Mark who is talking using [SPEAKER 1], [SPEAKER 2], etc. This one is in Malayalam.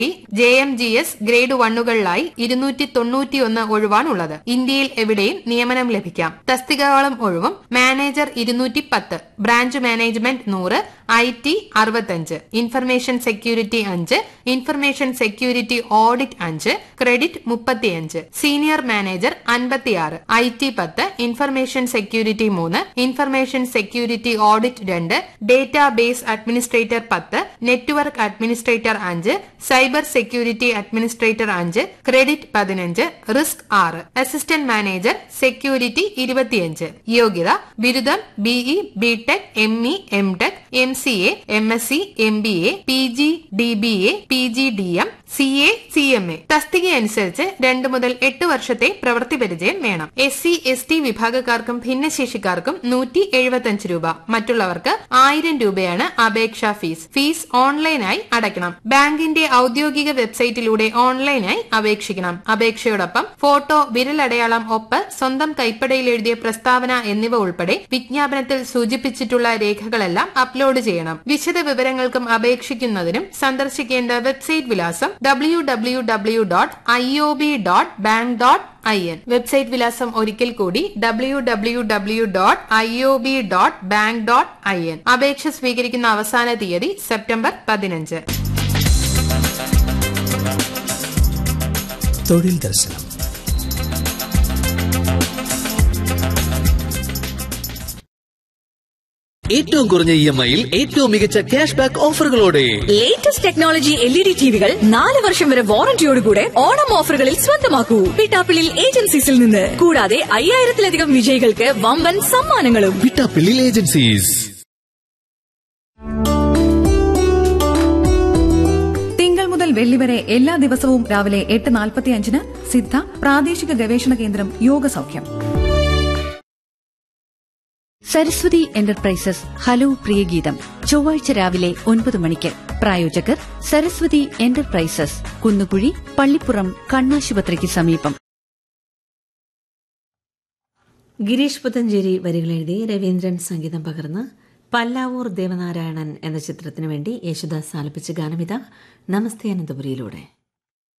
[SPEAKER 1] J M G S grade വണ്ണുകളിലായി ഇരുന്നൂറ്റി തൊണ്ണൂറ്റിയൊന്ന് ഒഴിവാണുള്ളത് ഇന്ത്യയിൽ എവിടെയും നിയമനം ലഭിക്കാം തസ്തികകളും ഒഴിവും മാനേജർ ഇരുന്നൂറ്റി പത്ത് ബ്രാഞ്ച് മാനേജ്മെന്റ് നൂറ് ഐ ടി അറുപത്തഞ്ച് ഇൻഫർമേഷൻ സെക്യൂരിറ്റി അഞ്ച് ഇൻഫർമേഷൻ സെക്യൂരിറ്റി ഓഡിറ്റ് അഞ്ച് ക്രെഡിറ്റ് മുപ്പത്തിയഞ്ച് സീനിയർ മാനേജർ അൻപത്തിയാറ് ഐ ടി പത്ത് ഇൻഫർമേഷൻ സെക്യൂരിറ്റി മൂന്ന് ഇൻഫർമേഷൻ സെക്യൂരിറ്റി ഓഡിറ്റ് രണ്ട് ഡേറ്റാബേസ് അഡ്മിനിസ്ട്രേറ്റർ പത്ത് നെറ്റ്വർക്ക് അഡ്മിനിസ്ട്രേറ്റർ അഞ്ച് സൈബർ സെക്യൂരിറ്റി അഡ്മിനിസ്ട്രേറ്റർ അഞ്ച് ക്രെഡിറ്റ് പതിനഞ്ച് റിസ്ക് ആറ് അസിസ്റ്റന്റ് മാനേജർ സെക്യൂരിറ്റി ഇരുപത്തിയഞ്ച് യോഗ്യത ബിരുദം BE BTech M E M Tech M C A M S C M B A P G D B A P G D M C A C M A തസ്തിക അനുസരിച്ച് രണ്ട് മുതൽ എട്ട് വർഷത്തെ പ്രവൃത്തി പരിചയം വേണം എസ് സി എസ് ടി വിഭാഗക്കാർക്കും ഭിന്നശേഷിക്കാർക്കും നൂറ്റി എഴുപത്തിയഞ്ച് രൂപ മറ്റുള്ളവർക്ക് ആയിരം രൂപയാണ് അപേക്ഷാ ഫീസ് ഫീസ് ഓൺലൈനായി അടയ്ക്കണം ബാങ്കിന്റെ ഔദ്യോഗിക വെബ്സൈറ്റിലൂടെ ഓൺലൈനായി അപേക്ഷിക്കണം അപേക്ഷയോടൊപ്പം ഫോട്ടോ വിരലടയാളം ഒപ്പ് സ്വന്തം കൈപ്പടയിൽ എഴുതിയ പ്രസ്താവന എന്നിവ ഉൾപ്പെടെ വിജ്ഞാപനത്തിൽ സൂചിപ്പിച്ചിട്ടുള്ള രേഖകളെല്ലാം അപ്ലോഡ് ചെയ്യണം വിശദ വിവരങ്ങൾക്കും അപേക്ഷിക്കുന്നതിനും സന്ദർശിക്കേണ്ട വെബ്സൈറ്റ് വിലാസം W W W dot I O B dot bank dot I N website വിലാസം ഒരിക്കൽ കൂടി W W W dot I O B dot bank dot I N അപേക്ഷ സ്വീകരിക്കുന്ന അവസാന തീയതി സെപ്റ്റംബർ പതിനഞ്ച്
[SPEAKER 2] തൊഴിൽ ദർശനം
[SPEAKER 3] ഏറ്റവും കുറഞ്ഞ ഇ എം ഐയിൽ ഏറ്റവും മികച്ച ക്യാഷ് ബാക്ക് ഓഫറുകളോടെ
[SPEAKER 4] latest technology L E D ടിവികൾ നാല് വർഷം വരെ വാറന്റിയോടുകൂടെ ഓണം ഓഫറുകളിൽ സ്വന്തമാക്കൂ പിട്ടാപ്പിളിൽ ഏജൻസീസിൽ നിന്ന് കൂടാതെ അയ്യായിരത്തിലധികം വിജയികൾക്ക് വമ്പൻ സമ്മാനങ്ങളും
[SPEAKER 3] വിട്ടാപ്പിള്ളിൽ ഏജൻസീസ്
[SPEAKER 5] തിങ്കൾ മുതൽ വെള്ളി വരെ എല്ലാ ദിവസവും രാവിലെ എട്ട് നാൽപ്പത്തി അഞ്ചിന് സിദ്ധ പ്രാദേശിക ഗവേഷണ കേന്ദ്രം യോഗ സൗഖ്യം
[SPEAKER 6] സരസ്വതി എന്റർപ്രൈസസ് ഹലോ പ്രിയഗീതം ചൊവ്വാഴ്ച രാവിലെ ഒൻപത് മണിക്ക് പ്രായോജകർ സരസ്വതി എന്റർപ്രൈസസ് കുന്നുകുഴി പള്ളിപ്പുറം കണ്ണാശുപത്രിക്ക് സമീപം
[SPEAKER 7] ഗിരീഷ് പുത്തഞ്ചേരി വരികളെഴുതി രവീന്ദ്രൻ സംഗീതം പകർന്ന് പല്ലാവൂർ ദേവനാരായണൻ എന്ന ചിത്രത്തിനു വേണ്ടി യേശുദാസ് ആലപിച്ച ഗാനമിത നമസ്തേ അനന്തപുരിയിലൂടെ